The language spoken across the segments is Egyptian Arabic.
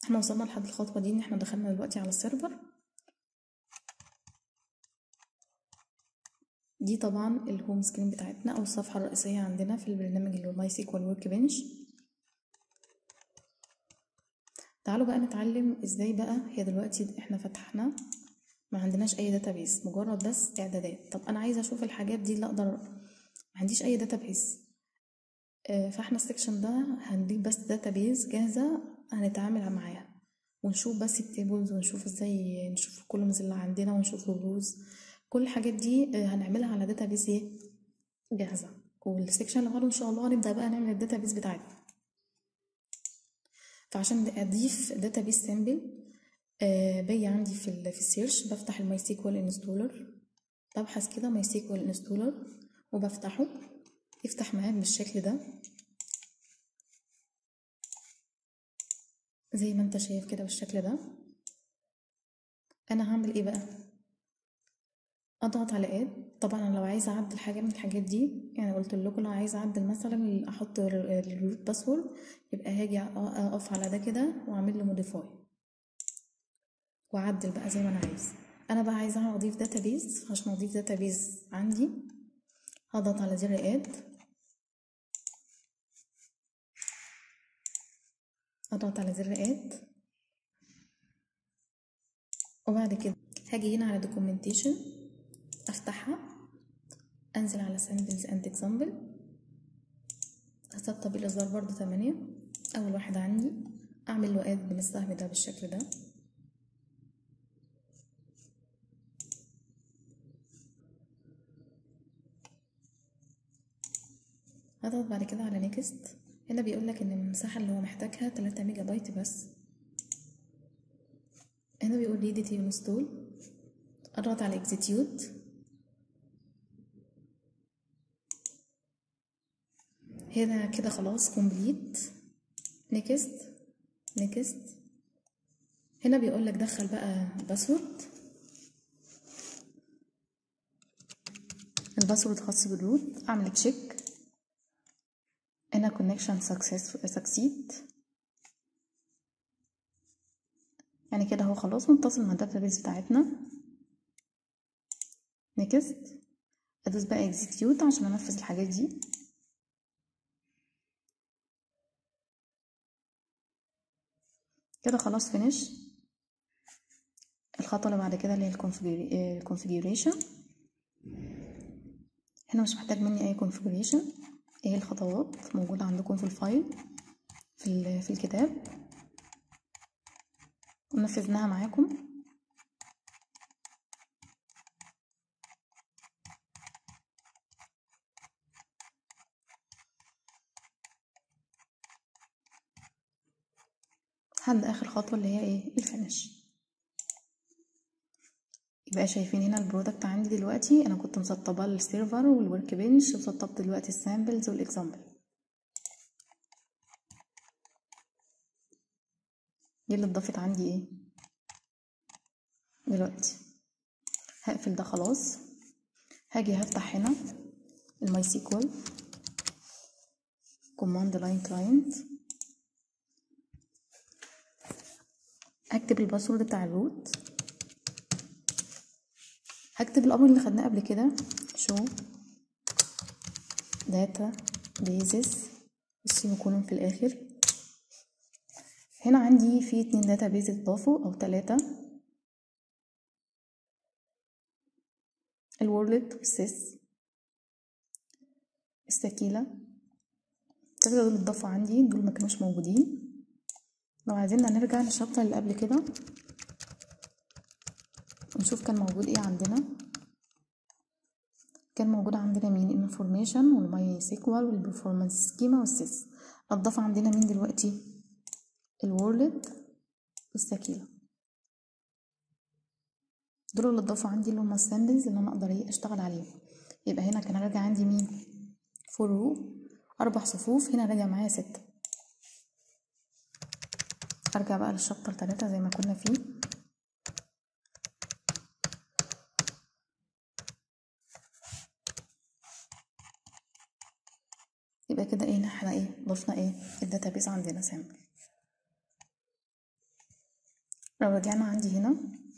احنا وصلنا لحد الخطوة دي ان احنا دخلنا دلوقتي على السيرفر دي طبعا الهوم سكرين بتاعتنا او الصفحة الرئيسية عندنا في البرنامج اللي هو ماي سيكوال ورك بنش تعالوا بقى نتعلم ازاي بقى هي دلوقتي احنا فتحنا ما عندناش اي داتابيس مجرد بس اعدادات طب انا عايزه اشوف الحاجات دي اللي اقدر ما عنديش اي داتابيس آه فاحنا السكشن ده هنضيف بس داتابيس جاهزه هنتعامل معاها ونشوف بس التيبلز ونشوف ازاي نشوف الكولومز اللي عندنا ونشوف الروز كل الحاجات دي آه هنعملها على داتابيس ايه جاهزه والسكشن اللي بعده ان شاء الله هنبدا بقى نعمل الداتابيس بتاعتنا فعشان اضيف داتابيس سامبل آه باجي عندي في ال في السيرش بفتح الماي سيكوال انستولر ببحث كده ماي سيكوال انستولر وبفتحه يفتح معاك بالشكل ده زي ما انت شايف كده بالشكل ده انا هعمل ايه بقى اضغط على اد طبعا انا لو عايزه اعدل حاجه من الحاجات دي يعني قلت لكم لو عايزه اعدل مثلا احط الروت باسورد يبقى هاجي اقف على ده كده واعمل له موديفاي واعدل بقى زي ما انا عايز انا بقى عايزه اضيف داتابيز عشان اضيف داتابيز عندي هضغط على زر اد اضغط على زر اد وبعد كده هاجي هنا على دوكيومنتيشن افتحها انزل على samples and example هسطب الاصدار برضو تمانية اول واحد عندي اعمل له اد من السهم ده بالشكل ده هضغط بعد كده على نيكست هنا بيقول لك ان المساحه اللي هو محتاجها 3 ميجا بايت بس هنا بيقول لي دي انستول اضغط على اكزيكيوت هنا كده خلاص كومبليت نيكست نيكست هنا بيقول لك دخل بقى باسورد الباسورد خاص بالروت اعمل تشيك هنا connection success succeed يعني كده هو خلاص متصل مع الداتابيس بتاعتنا نيكست ادوس بقى execute عشان انفذ الحاجات دي كده خلاص فينيش الخطوه اللي بعد كده اللي هي الكونفيجريشن هنا مش محتاج مني اي كونفيجريشن ايه الخطوات موجودة عندكم في الفايل في, في الكتاب ونفذناها معاكم لحد اخر خطوة اللي هي ايه الفينش يبقى شايفين هنا البرودكت عندي دلوقتي انا كنت مسطبه السيرفر والورك بنش وسطبت دلوقتي السامبلز والاكزامبل دي اللي اتضافت عندي ايه دلوقتي هقفل ده خلاص هاجي هفتح هنا الماي سيكوال كوماند لاين كلاينت هكتب الباسورد بتاع الروت هكتب الامر اللي خدناه قبل كده show data bases السيميكولون في الاخر هنا عندي في اتنين داتا بيز اتضافوا او تلاتة الورلد والسيس السكيلة التلاتة دول اتضافوا عندي دول مكانوش موجودين لو عايزين نرجع للشابتر اللي قبل كده ونشوف كان موجود ايه عندنا كان موجود عندنا مين الانفورميشن والماي سيكوال والبرفورمانس سكيما والسيس اضاف عندنا مين دلوقتي الورلد والسكيلة دول اللي اتضافوا عندي اللي هما السامبلز اللي انا اقدر ايه اشتغل عليهم يبقى هنا كان راجع عندي مين فور رو اربع صفوف هنا راجع معايا ستة ارجع بقى للشابتر تلاتة زي ما كنا فيه يبقى كده ايه احنا ايه ضفنا ايه الداتابيز عندنا سامبل لو رجعنا عندي هنا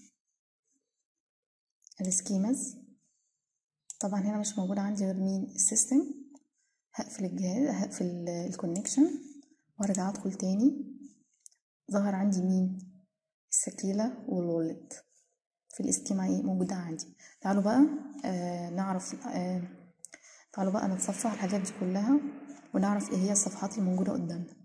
السكيمز طبعا هنا مش موجود عندي غير مين السيستم هقفل الجهاز هقفل الكونكشن وارجع ادخل تاني ظهر عندي مين السكيلة والولد في الاسكيما ايه موجودة عندي تعالوا بقى آه نعرف آه تعالوا بقى نتصفح الحاجات دي كلها ونعرف ايه هي الصفحات الموجودة قدامنا